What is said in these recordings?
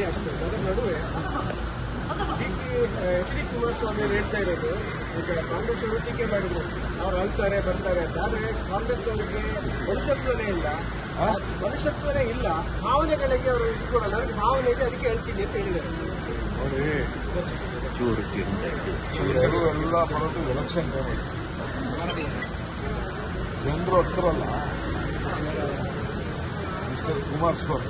ಆಗ್ತದೆ ಅದರ ನಡುವೆ D K H D Kumaraswamy ಅವರು ಹೇಳ್ತಾ ಇರೋದು ಈಗ ಕಾಂಗ್ರೆಸ್ ಅವರು ಟೀಕೆ ಮಾಡಿದ್ರು ಅವ್ರು ಅಳ್ತಾರೆ ಬರ್ತಾರೆ ಅಂತ ಆದ್ರೆ ಕಾಂಗ್ರೆಸ್ನವರಿಗೆ ಮನುಷ್ಯತ್ವನೇ ಇಲ್ಲ ಆ ಮನುಷ್ಯತ್ವನೇ ಇಲ್ಲ ಭಾವನೆಗಳಿಗೆ ಅವರು ಇದು ಕೊಡಲ್ಲ ನನಗೆ ಭಾವನೆ ಇದೆ ಅದಕ್ಕೆ ಹೇಳ್ತೀನಿ ಅಂತ ಹೇಳಿದ್ದಾರೆ ನೋಡಿ ಚೂರು ಚಿಂತೆ ಇವರು ಎಲ್ಲ ಬರೋದು ಎಲೆಕ್ಷನ್ ಟೈಮಲ್ಲಿ ಜನರು ಹತ್ರಲ್ಲ ಮಿಸ್ಟರ್ ಕುಮಾರಸ್ವಾಮಿ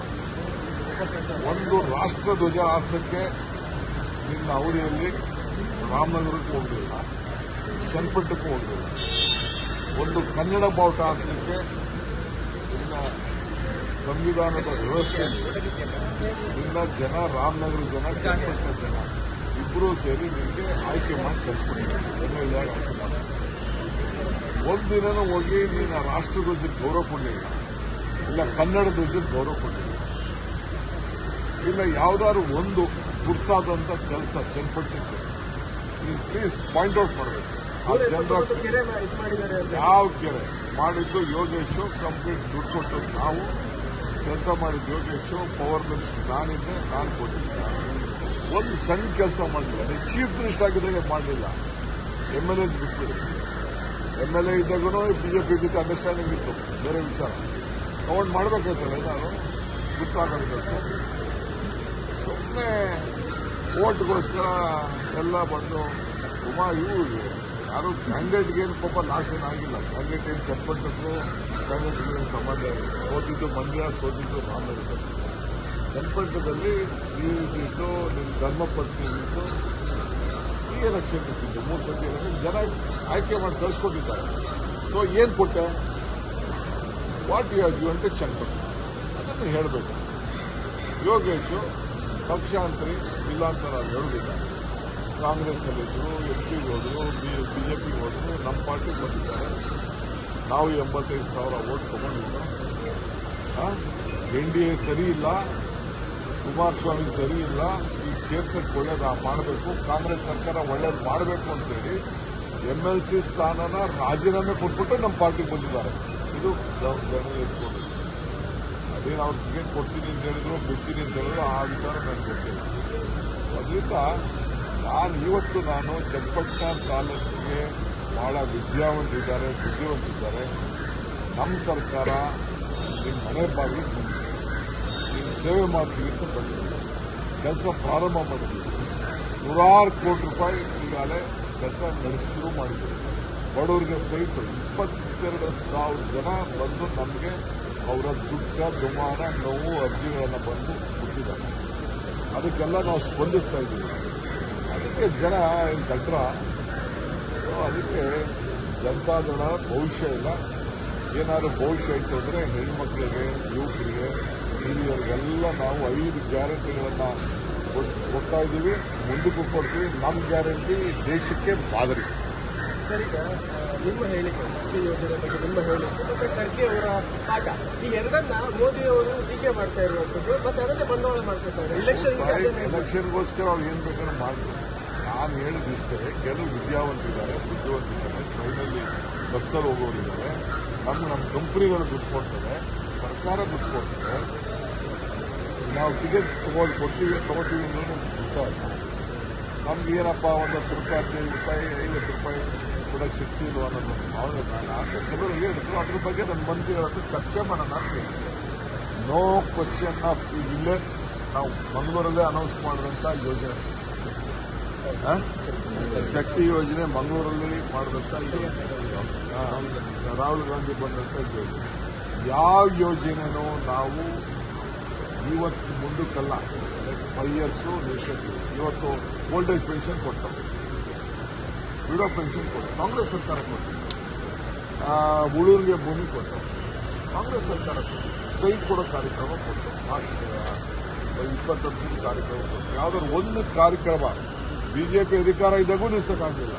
ಒಂದು ರಾಷ್ಟ್ರ ಧ್ವಜ ಹಾಸಕ್ಕೆ ನಿನ್ನ ಅವಧಿಯಲ್ಲಿ ರಾಮನಗರಕ್ಕೆ ಹೋಗಲಿಲ್ಲ ಚನ್ನಪಟ್ಟಕ್ಕೂ ಹೋಗಲಿಲ್ಲ ಒಂದು ಕನ್ನಡ ಬಾವುಟ ಹಾಸಲಿಕ್ಕೆ ನಿನ್ನ ಸಂವಿಧಾನದ ವ್ಯವಸ್ಥೆ ನಿನ್ನ ಜನ ರಾಮನಗರ ಜನ ಚನ್ನಪಟ್ಟಣ ಜನ ಇಬ್ಬರೂ ಸೇರಿ ನಿಮಗೆ ಆಯ್ಕೆ ಮಾಡಿ ಕಲ್ತ್ಕೊಂಡಿದ್ದಾರೆ ಎಮ್ ಎಲ್ ಎ ಆಯ್ಕೆ ಮಾಡಿ ಒಂದಿನನೂ ಹೋಗಿ ನೀನು ರಾಷ್ಟ್ರ ಧ್ವಜಕ್ಕೆ ಗೌರವ ಕೊಡಲಿಲ್ಲ ಇಲ್ಲ ಕನ್ನಡ ಧ್ವಜಕ್ಕೆ ಗೌರವ ಕೊಡಲಿಲ್ಲ ಇಲ್ಲ ಯಾವ್ದಾದ್ರು ಒಂದು ಗುರ್ತಾದಂತ ಕೆಲಸ ಚನ್ನಪಟ್ಟಣಕ್ಕೆ ನೀನು ಪ್ಲೀಸ್ ಪಾಯಿಂಟ್ ಔಟ್ ಮಾಡಬೇಕು ಆ ನೂರ ಜನರ ಎಪ್ಪತ್ತೊಂಬತ್ತು ಕೆರೆ ಮಾ- ಇದು ಮಾಡಿದ್ದಾರೆ ಅಂತ ಯಾವ ಕೆರೆ ಮಾಡಿದ್ದು ಯೋಗೇಶು ಕಂಪ್ಲೀಟ್ ದುಡ್ಡು ಕೊಟ್ಟು ನಾವು ಕೆಲಸ ಮಾಡಿದ್ದು ಯೋಗೇಶು ಪವರ್ ಮಿನಿಸ್ಟರ್ ನಾನಿದ್ದೆ ನಾನು ಕೊಟ್ಟಿದ್ದೆ ಒಂದು ಸಣ್ಣ ಕೆಲಸ ಮಾಡಲಿಲ್ಲ ನೀವು ಚೀಫ್ ಮಿನಿಸ್ಟರ್ ಆಗಿದ್ದಾಗ ಮಾಡಲಿಲ್ಲ ಎಮ್ ಎಲ್ ಎ ಬಿಟ್ಬಿಡಿ ಎಮ್ ಎಲ್ ಎ ಇದ್ದಾಗೂ ಬಿಜೆಪಿ ಜೊತೆ ಅಂಡರ್ಸ್ಟ್ಯಾಂಡಿಂಗ್ ಇತ್ತು ಬೇರೆ ವಿಚಾರ ತಗೊಂಡು ಮಾಡ್ಬೇಕಾಯ್ತಲ್ಲ ನಾನು ಗೊತ್ತಾಗಬೇಕು ಸುಮ್ಮನೆ ಓಟ್ಗೋಸ್ಕರ ಎಲ್ಲ ಬಂದು ಉಮಾ ಇವು ಯಾರು ಕ್ಯಾಂಡಿಡೇಟ್ಗೆ ಏನು ಪಾಪ ಲಾಸ್ ಏನಾಗಿಲ್ಲ ಕ್ಯಾಂಡಿಡೇಟ್ ಏನು ಚಪ್ಪಟ್ಟಕ್ಕೂ ಕ್ಯಾಂಡಿಡೇಟ್ಗೆ ಏನು ಸಂಬಂಧ ಇಲ್ಲ ಸೋತಿದ್ದು ಮಂಡ್ಯ ಸೋತಿದ್ದು ರಾಮನಗರ ಚನ್ನಪಟ್ಟಣದಲ್ಲಿ ನೀವಿದ್ದು ನಿಮ್ಮ ಧರ್ಮಪತ್ನಿ ಇದ್ದು ಈ ಎಲೆಕ್ಷನ್ ಇಟ್ಟಿದ್ದು ಮೂರು ಸತಿ ಎಲೆಕ್ಷನ್ ಜನ ಆಯ್ಕೆ ಮಾಡಿ ಕಳಿಸ್ಕೊಟ್ಟಿದ್ದಾರೆ ಸೊ ಏನು ಕೊಟ್ಟೆ ವಾಟ್ ಯು ಆರ್ ಯು ಅಂತ ಚನ್ನಪಟ್ಟಣ ಅದನ್ನು ಹೇಳಬೇಕು ಯೋಗೇಶು ಪಕ್ಷಾಂತರಿ ಇಲ್ಲಾಂತರ ಹೇಳುದಿಲ್ಲ ಕಾಂಗ್ರೆಸ್ ಅಲ್ಲಿದ್ರು ಎಸ್ ಪಿ ಹೋದ್ರು ಬಿಜೆಪಿ ಹೋದ್ರು ನಮ್ಮ ಪಾರ್ಟಿಗೆ ಬಂದಿದ್ದಾರೆ ನಾವು ಎಂಬತ್ತೈದು ಸಾವಿರ ಓಟ್ ತಗೊಂಡಿದ್ದು ಎನ್ ಡಿ ಎ ಸರಿ ಇಲ್ಲ ಕುಮಾರಸ್ವಾಮಿ ಸರಿ ಇಲ್ಲ ಈ ಕ್ಷೇತ್ರಕ್ಕೆ ಒಳ್ಳೇದು ಮಾಡಬೇಕು ಕಾಂಗ್ರೆಸ್ ಸರ್ಕಾರ ಒಳ್ಳೇದು ಮಾಡಬೇಕು ಅಂತೇಳಿ ಎಂ ಎಲ್ ಸಿ ಸ್ಥಾನನ ರಾಜೀನಾಮೆ ಕೊಟ್ಬಿಟ್ಟು ನಮ್ಮ ಪಾರ್ಟಿಗೆ ಬಂದಿದ್ದಾರೆ ಇದು ಜನ ಎತ್ಕೊಂಡು ಅದೇನು ಅವ್ರು ಟಿಕೆಟ್ ಕೊಡ್ತೀನಿ ಅಂತ ಹೇಳಿದ್ರು ಬಿಡ್ತೀನಿ ಅಂತ ಹೇಳಿದ್ರು ಆ ವಿಚಾರ ನನಗೆ ಗೊತ್ತಿಲ್ಲ ಅದರಿಂದ ನಾನು ಇವತ್ತು ನಾನು ಚನ್ನಪಟ್ಟಣ ತಾಲೂಕಿಗೆ ಬಹಳ ವಿದ್ಯಾವಂತಿದ್ದಾರೆ ಬುದ್ಧಿವಂತಿದ್ದಾರೆ ನಮ್ಮ ಸರ್ಕಾರ ನಿಮ್ಮ ಮನೆ ಬಾಗಿಲಿಗೆ ಬಂದಿದೆ ನೀವು ಸೇವೆ ಮಾಡ್ತೀವಿ ಅಂತ ಬಂದಿದೆ ಕೆಲಸ ಪ್ರಾರಂಭ ಮಾಡಿದ್ದೀವಿ ನೂರಾರು ಕೋಟಿ ರೂಪಾಯಿ ಈಗಾಗಲೇ ಕೆಲಸ ನಡೆಸಿ ಶುರು ಮಾಡಿದ್ದೀವಿ ಬಡವರಿಗೆ ಸಹಿತ ಇಪ್ಪತ್ತೆರಡು ಸಾವಿರ ಜನ ಬಂದು ನಮಗೆ ಅವರ ದುಃಖ ದುಮಾನ ನೋವು ಅರ್ಜಿಗಳನ್ನು ಬಂದು ಕೊಟ್ಟಿದ್ದಾರೆ ಅದಕ್ಕೆಲ್ಲ ನಾವು ಸ್ಪಂದಿಸ್ತಾ ಇದ್ದೀವಿ ಅದಕ್ಕೆ ಜನ ಏನು ದಡ್ರ ಸೊ ಅದಕ್ಕೆ ಜನತಾದಳ ಭವಿಷ್ಯ ಇಲ್ಲ ಏನಾದ್ರು ಭವಿಷ್ಯ ಇತ್ತು ಅಂದರೆ ಹೆಣ್ಮಕ್ಳಿಗೆ ಯುವಕರಿಗೆ ಹಿರಿಯರಿಗೆಲ್ಲ ನಾವು ಐದು ಗ್ಯಾರಂಟಿಗಳನ್ನು ಕೊಡ್ತಾ ಇದ್ದೀವಿ ಮುಂದಕ್ಕೂ ಕೊಡ್ತೀವಿ ನಮ್ಮ ಗ್ಯಾರಂಟಿ ದೇಶಕ್ಕೆ ಮಾದರಿ ಸರ್ ಈಗ ಆ, ನಿಮ್ಮ ಹೇಳಿಕೆ ಶಕ್ತಿ ಯೋಜನೆ ಬಗ್ಗೆ ನಿಮ್ಮ ಹೇಳಿಕೆ ಮತ್ತೆ ಖರ್ಗೆ ಅವರ ಪಾಠ ಈ ಎರಡನ್ನ ಮೋದಿ ಅವರು ಟೀಕೆ ಮಾಡ್ತಾ ಇರುವಂತದ್ದು ಮತ್ತೆ ಅದನ್ನೇ ಬಂಡವಾಳ ಮಾಡ್ಕೊತಾರೆ ಇಲೆಕ್ಷನ್ ಎಲೆಕ್ಷನ್ಗೋಸ್ಕರ ಅವ್ರು ಏನು ಬೇಕಾದ್ರೂ ಮಾಡ್ತಾರೆ ನಾನು ಹೇಳಿದಿಷ್ಟೇ ಕೆಲವು ವಿದ್ಯಾವಂತಿದ್ದಾರೆ ಬುದ್ಧಿವಂತಿದ್ದಾರೆ ಟ್ರೈನಲ್ಲಿ ಬಸ್ಸಲ್ಲಿ ಹೋಗೋರಿದ್ದಾರೆ ನಮ್ಮ ನಮ್ಮ ಕಂಪ್ನಿಗಳು ದುಡ್ಡು ಕೊಡ್ತವೆ ಸರ್ಕಾರ ದುಡ್ಡು ಕೊಡ್ತದೆ ನಾವು ಟಿಕೆಟ್ ತಗೊಂಡು ಕೊಡ್ತೀವಿ ತಗೋತೀವಿ ಅನ್ನೋದು ಗೊತ್ತಾಗ ನಮ್ಗೆ ಏನಪ್ಪ ಒಂದು ಹತ್ತು ರೂಪಾಯಿ ಹದಿನೈದು ರೂಪಾಯಿ ಐವತ್ತು ರೂಪಾಯಿ ಕೊಡೋಕ್ಕೆ ಶಕ್ತಿ ಇಲ್ವ ಅನ್ನೋದು ಒಂದು ಭಾವನೆ ಬೇಡ ಅಂತ ಕೆಲವರು ಹೇಳಿದ್ರು ಅದ್ರ ಬಗ್ಗೆ ನನ್ನ ಮಂತ್ರಿಗಳ ಹತ್ರ ಚರ್ಚೆ ಮಾಡೋಣ ಅಂತ ಹೇಳಿದ್ರು. ನೋ ಕ್ವಶನ್ ಆಫ್ ಇಲ್ಲೇ ನಾವು ಮಂಗಳೂರಲ್ಲೇ ಅನೌನ್ಸ್ ಮಾಡಿದಂಥ ಯೋಜನೆ ಆ? ಶಕ್ತಿ ಯೋಜನೆ ಮಂಗಳೂರಲ್ಲಿ ಮಾಡಿದಂಥ ಯೋಜನೆ. ಆ, ರಾಹುಲ್ ಗಾಂಧಿ ಬಂದಂಥ ಯೋಜನೆ ಯಾವ ಯೋಜನೆನೂ ನಾವು ಇವತ್ತು ಮುಂದಕ್ಕಲ್ಲ ಫೈವ್ ಇಯರ್ಸು ಇವತ್ತು ಓಲ್ಡ್ ಏಜ್ ಪೆನ್ಷನ್ ಕೊಟ್ಟವು ವಿಡೋ ಪೆನ್ಷನ್ ಕೊಟ್ಟು ಕಾಂಗ್ರೆಸ್ ಸರ್ಕಾರ ಕೊಟ್ಟು ಉಳೂರಿಗೆ ಭೂಮಿ ಕೊಟ್ಟವು ಕಾಂಗ್ರೆಸ್ ಸರ್ಕಾರ ಕೊಟ್ಟು ಸೈಟ್ ಕೊಡೋ ಕಾರ್ಯಕ್ರಮ ಕೊಟ್ಟು ಇಪ್ಪತ್ತೊಂದು ಕಾರ್ಯಕ್ರಮ ಕೊಟ್ಟು ಯಾವ್ದಾದ್ರು ಒಂದು ಕಾರ್ಯಕ್ರಮ ಬಿಜೆಪಿ ಅಧಿಕಾರ ಇದ್ದಾಗೂ ನಿಲ್ಸಕ್ಕಾಗಲಿಲ್ಲ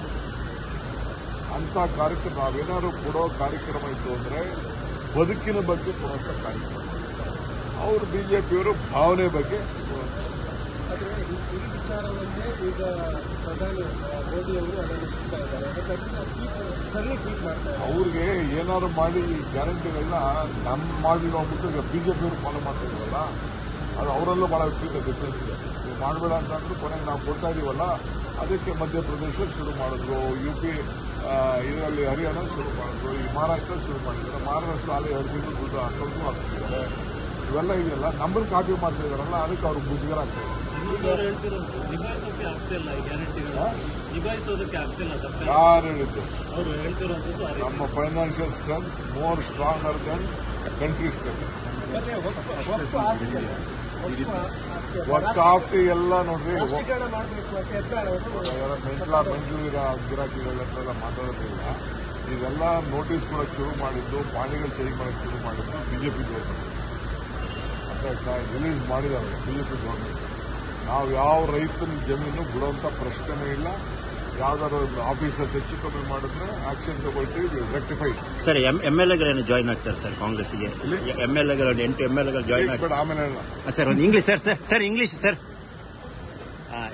ಅಂತ ಕಾರ್ಯಕ್ರಮ ನಾವೇನಾದ್ರು ಕೊಡೋ ಕಾರ್ಯಕ್ರಮ ಇತ್ತು ಅಂದ್ರೆ ಬದುಕಿನ ಬಗ್ಗೆ ಕೊಡುವಂಥ ಕಾರ್ಯಕ್ರಮ ಅವರು ಬಿಜೆಪಿಯವರು ಭಾವನೆ ಬಗ್ಗೆ ಆದ್ರೆ ಈ ಈ ವಿಚಾರವನ್ನೇ ಈಗ ಪ್ರಧಾನಿ ಆ, ಮೋದಿ ಅವರು ಅದನ್ನು ಬಿಡ್ತಾ ಇದ್ದಾರೆ ಮತ್ತೆ ಅದನ್ನ keep- ಸರಣಿ ಟ್ವೀಟ್ ಮಾಡ್ತಾ ಇದ್ದಾರೆ ಅವ್ರಿಗೆ ಏನಾದ್ರು ಮಾಡಿ ಈ ಗ್ಯಾರಂಟಿಗಳನ್ನ ನಮ್ಮ ಮಾಡಲಿಲ್ಲ ಅಂದ್ಬಿಟ್ಟು ಈಗ ಬಿಜೆಪಿಯವರು ಫಾಲೋ ಮಾಡ್ತಾ ಇದ್ರಲ್ಲ ಅದು ಅವರಲ್ಲೂ ಬಹಳ ವಿಪರೀತ ಡಿಫ್ರೆನ್ಸ್ ಇದೆ ನೀವು ಮಾಡಬೇಡ ಅಂತಂದ್ರೆ ಕೊನೆಗೆ ನಾವು ಕೊಡ್ತಾ ಇದೀವಲ್ಲ ಅದಕ್ಕೆ ಮಧ್ಯಪ್ರದೇಶ ಶುರು ಮಾಡಿದ್ರು ಯು ಪಿ ಇದರಲ್ಲಿ ಹರಿಯಾಣ ಶುರು ಮಾಡಿದ್ರು ಈ ಮಹಾರಾಷ್ಟ್ರ ಶುರು ಮಾಡಿದ್ದಾರೆ ಮಹಾರಾಷ್ಟ್ರ ಅಲ್ಲಿ ಎರಡು ತಿಂಗಳು ದುಡ್ಡು ಅಕೌಂಟು ಹಾಕ್ತಿದ್ದಾರೆ ಇವೆಲ್ಲ ಇದೆಯಲ್ಲ ನಮ್ಮನ್ನು ಕಾಪಿ ಮಾಡ್ತಾ ಇದಾರಲ್ಲ ಅದಕ್ಕೆ ಅವ್ರಿಗೆ ಮುಜುಗರ ಆಗ್ತಾ ಇದೆ ಅವ್ರು ಹೇಳ್ತಿರೋ ನಿಭಾಯಿಸೋಕೆ ಆಗ್ತಿಲ್ಲ ಈ ಗ್ಯಾರಂಟಿಗಳು ನಿಭಾಯಿಸೋದಕ್ಕೆ ಆಗ್ತಿಲ್ಲ ಸರ್ಕಾರ ಯಾರು ಹೇಳಿದ್ದು ಅವರು ಹೇಳ್ತಿರೋಂಥದ್ದು ಆ ರೀತಿ. ನಮ್ಮ financial strength more stronger than country strength ಮತ್ತೆ ವಕ್ಫ್- ವಕ್ಫ್ ಆಸ್ತಿ ಅಲ್ಲ. ವಕ್ಫ್ ಆಸ್ತಿ ಅಲ್ಲ. ಒಟ್ಟು ಆಫ್ಟಿ ಎಲ್ಲ ನೋಡ್ರಿ ಒ- ರಾಷ್ಟ್ರೀಕರಣ ಮಾಡಬೇಕು ಅಂತ ಎತ್ತಾರ ಅವರು ಮೆಂಟ್ಲ ಮೆಂಟ್ಲು ಇರೋ ಗಿರಾಕಿಗಳ ಹತ್ರ ಎಲ್ಲ ಮಾತಾಡೋದಿಲ್ಲ ಇದೆಲ್ಲ ನೋಟಿಸ್ ಕೊಡಕ್ಕೆ ಶುರು ಮಾಡಿದ್ದು ಪಾಣಿಗಳು ಚೇಂಜ್ ಮಾಡಕ್ಕೆ ಶುರು ಮಾಡಿದ್ದು ಬಿಜೆಪಿ ಗೌರ್ಮೆಂಟ್ ಅರ್ಥ ರಿಲೀಸ್ ಮಾಡಿದ್ದಾರೆ ಬಿಜೆಪಿ ಗೌರ್ಮೆಂಟ್ ನಾವು ಯಾವ ರೈತನ ಜಮೀನು ಬಿಡುವಂತ ಪ್ರಶ್ನೆನೇ ಇಲ್ಲ ಯಾವ್ದಾದ್ರು ಆಫೀಸರ್ಸ್ ಹೆಚ್ಚು ಕಮ್ಮಿ ಮಾಡಿದ್ರೆ ಆಕ್ಷನ್ ತಗೊಳ್ತೀವಿ rectified sir M M L ಎಗಳನ್ನು ಜಾಯ್ನ್ ಆಗ್ತಾರೆ ಸರ್ ಕಾಂಗ್ರೆಸ್ಗೆ ಎಮ್ ಎಲ್ ಎಗಳು ಎಂಟು ಎಮ್ ಎಲ್ ಎಗಳು ಜಾಯ್ನ್ ಆಗ್ತಾರೆ ಆಮೇಲೆ ಹೇಳೋಣ. ಸರ್ ಒಂದು English sir sir sir English sir